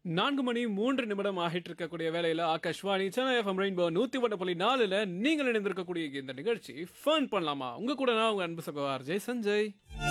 நான்கு மணி மூன்று நிமிடம் ஆகிட்டு இருக்கக்கூடிய வேலையில ஆகாஷ்வாணி சென்னை எஃப்எம் ரெயின்போ நூத்தி ஒன்று புள்ளி நாலுல நீங்கள் இணைந்திருக்கக்கூடிய இந்த நிகழ்ச்சி ஃபன் பண்ணலாமா உங்க கூட நான் உங்க அன்பு சகோதரர் ஜெய் சஞ்சய்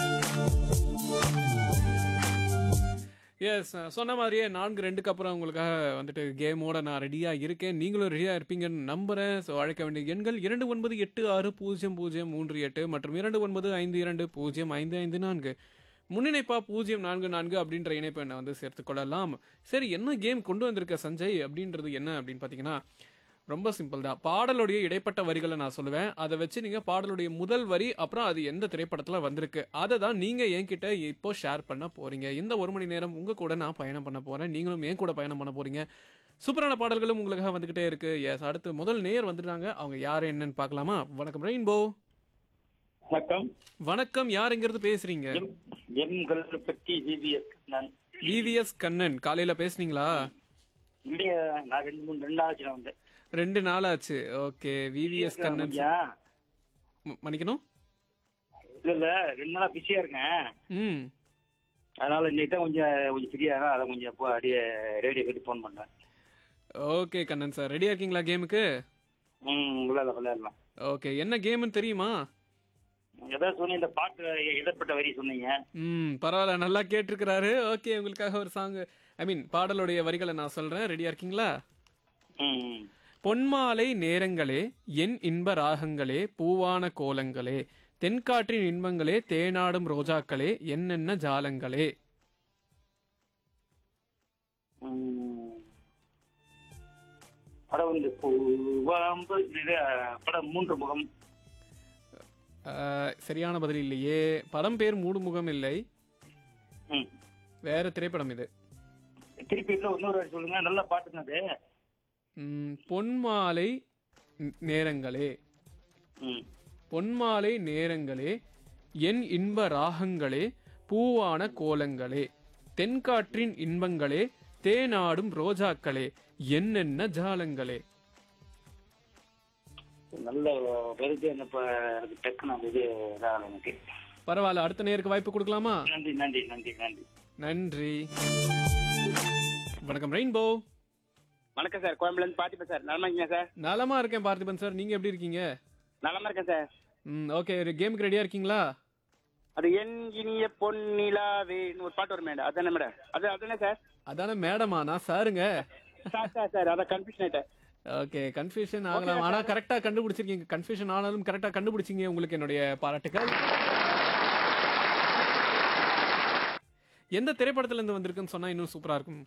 எஸ் சொன்ன மாதிரியே நான்கு ரெண்டுக்கு அப்புறம் உங்களுக்காக வந்துட்டு கேமோட நான் ரெடியாக இருக்கேன் நீங்களும் ரெடியாக இருப்பீங்கன்னு நம்புறேன் ஸோ அழைக்க வேண்டிய எண்கள் இரண்டு ஒன்பது எட்டு ஆறு பூஜ்ஜியம் பூஜ்ஜியம் மூன்று எட்டு மற்றும் இரண்டு ஒன்பது ஐந்து இரண்டு பூஜ்ஜியம் ஐந்து ஐந்து நான்கு முன்னிணைப்பா பூஜ்ஜியம் நான்கு நான்கு அப்படின்ற இணைப்பு எண்ணை வந்து சேர்த்துக்கொள்ளலாம் சரி என்ன கேம் கொண்டு வந்திருக்க சஞ்சய் அப்படின்றது என்ன அப்படின்னு பார்த்தீங்கன்னா ரொம்ப சிம்பிள் தான் பாடலுடைய இடைப்பட்ட வரிகளை நான் சொல்லுவேன் அதை வச்சு நீங்க பாடலுடைய முதல் வரி அப்புறம் அது எந்த திரைப்படத்துல வந்திருக்கு அதை தான் நீங்க என்கிட்ட இப்போ ஷேர் பண்ண போறீங்க இந்த ஒரு மணி நேரம் உங்க கூட நான் பயணம் பண்ண போறேன் நீங்களும் என் கூட பயணம் பண்ண போறீங்க சூப்பரான பாடல்களும் உங்களுக்காக வந்துகிட்டே இருக்கு எஸ் அடுத்து முதல் நேர் வந்துட்டாங்க அவங்க யார் என்னன்னு பார்க்கலாமா வணக்கம் ரெயின்போ வணக்கம் வணக்கம் யாருங்கிறது பேசுறீங்க எம் எம்கள் பற்றி ஜிபிஎஸ் நான் விவிஎஸ் கண்ணன் காலையில பேசுனீங்களா இல்லையா நான் ரெண்டு மூணு ரெண்டு ஆச்சு நான் வந்தேன் ரெண்டு நாள் ஆச்சு ஓகே விவிஎஸ் கண்ணன் ஐயா, ம- மன்னிக்கணும் இல்ல இல்ல ரெண்டு நாளா பிஸியா இருக்கேன் ம் அதனால இன்னைக்கு தான் கொஞ்சம் கொஞ்சம் ஃப்ரீயா அதை கொஞ்சம் இப்போ அப்படியே ரேடியோ கட்டி ஃபோன் பண்ணேன் ஓகே கண்ணன் சார் ரெடியா இருக்கீங்களா கேமுக்கு ம் விளையாடலாம் விளையாடலாம் ஓகே என்ன கேம்னு தெரியுமா ஏதாவது சொன்னீங்க இந்த பாட்டு இடப்பட்ட வரி சொன்னீங்க ம் பரவாயில்ல நல்லா கேட்டிருக்கிறாரு ஓகே உங்களுக்காக ஒரு சாங் ஐ மீன் பாடலுடைய வரிகளை நான் சொல்றேன் ரெடியா இருக்கீங்களா ம் ம். பொன்மாலை நேரங்களே என் இன்ப ராகங்களே பூவான கோலங்களே தென்காற்றின் இன்பங்களே தேனாடும் ரோஜாக்களே என்னென்ன ஜாலங்களே ம். படம் வந்து பூவாம்பு இது படம் மூன்று முகம் அஹ், சரியான பதில் இல்லையே படம் பேர் மூடுமுகம் இல்லை ம் வேற திரைப்படம் இது திருப்பி இன்னும் இன்னொரு வாட்டி சொல்லுங்க நல்ல பாட்டுங்க அது ம், பொன்மாலை ந- நேரங்களே ம் பொன்மாலை நேரங்களே என் இன்ப ராகங்களே பூவான கோலங்களே தென்காற்றின் இன்பங்களே தேனாடும் ரோஜாக்களே என்னென்ன ஜாலங்களே நல்ல வருது என்ன இப்ப எனக்கு டக்குன்னு அந்த இது இதாகல எனக்கு பரவாயில்ல அடுத்த நேருக்கு வாய்ப்பு கொடுக்கலாமா நன்றி நன்றி நன்றி நன்றி நன்றி வணக்கம் ரெயின்போ வணக்கம் சார் கோயம்புல இருந்து பார்த்திபன் சார் நலமா இருக்கீங்க சார் நலமா இருக்கேன் பார்த்திபன் சார் நீங்க எப்படி இருக்கீங்க நலமா இருக்கேன் சார் ம் ஓகே கேமுக்கு ரெடியா இருக்கீங்களா அது என் இனிய பொன்னிலாவேன்னு ஒரு பாட்டு வரும் மேடம் அதானே மேடம் அது அதுதானே சார் அதானே மேடமா நான் சாருங்க சார் சார் சார் அதான் கன்ஃபியூஷன் ஆயிட்டேன் ஓகே கன்ஃபியூஷன் ஆகலாம் ஆனா கரெக்டா கண்டுபிடிச்சிருக்கீங்க கன்ஃபியூஷன் ஆனாலும் கரெக்டா கண்டுபிடிச்சீங்க உங்களுக்கு என்னுடைய பாராட்டுகள் எந்த திரைப்படத்துல இருந்து வந்திருக்குன்னு சொன்னா இன்னும் சூப்பரா இருக்கும்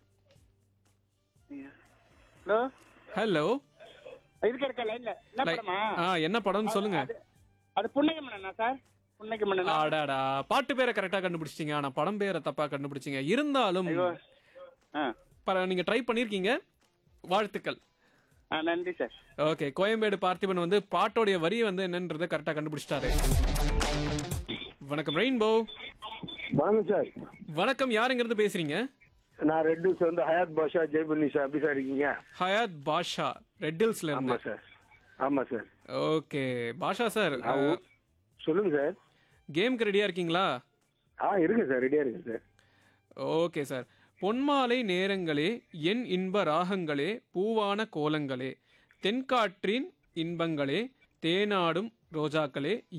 ஹலோ ஹலோ இதுக்கு இருக்க லைன்ல என்ன படமா ஆ என்ன படம்னு சொல்லுங்க அது புன்னகை மன்னனா சார் புன்னகை மன்னனா ஆடாடா பாட்டு பேரை கரெக்டா கண்டுபிடிச்சிட்டீங்க ஆனா படம் பேரை தப்பா கண்டுபிடிச்சீங்க இருந்தாலும் ஆ பர- நீங்க ட்ரை பண்ணிருக்கீங்க வாழ்த்துக்கள் ஆ நன்றி சார் ஓகே கோயம்பேடு பார்த்திபன் வந்து பாட்டோடைய வரி வந்து என்னன்றதை கரெக்டா கண்டுபிடிச்சிட்டாரு வணக்கம் ரெயின்போ வணக்கம் சார் வணக்கம் யாருங்கிறது பேசுறீங்க நான் ரெட் ஹில்ஸ் வந்து ஹயாத் பாஷா ஜெய்புன்னி சார் எப்படி சார் இருக்கீங்க ஹயாத் பாஷா ரெட் ஹில்ஸ்ல ஆமா இருந்து சார் ஆமா சார் ஓகே பாஷா சார் சொல்லுங்க சார் கேம்க்கு ரெடியா இருக்கீங்களா ஆ இருக்கு சார் ரெடியா இருக்கு சார் ஓகே சார் பொன்மாலை நேரங்களே என் இன்ப ராகங்களே பூவான கோலங்களே தென்காற்றின் இன்பங்களே தேனாடும் ரோஜாக்களே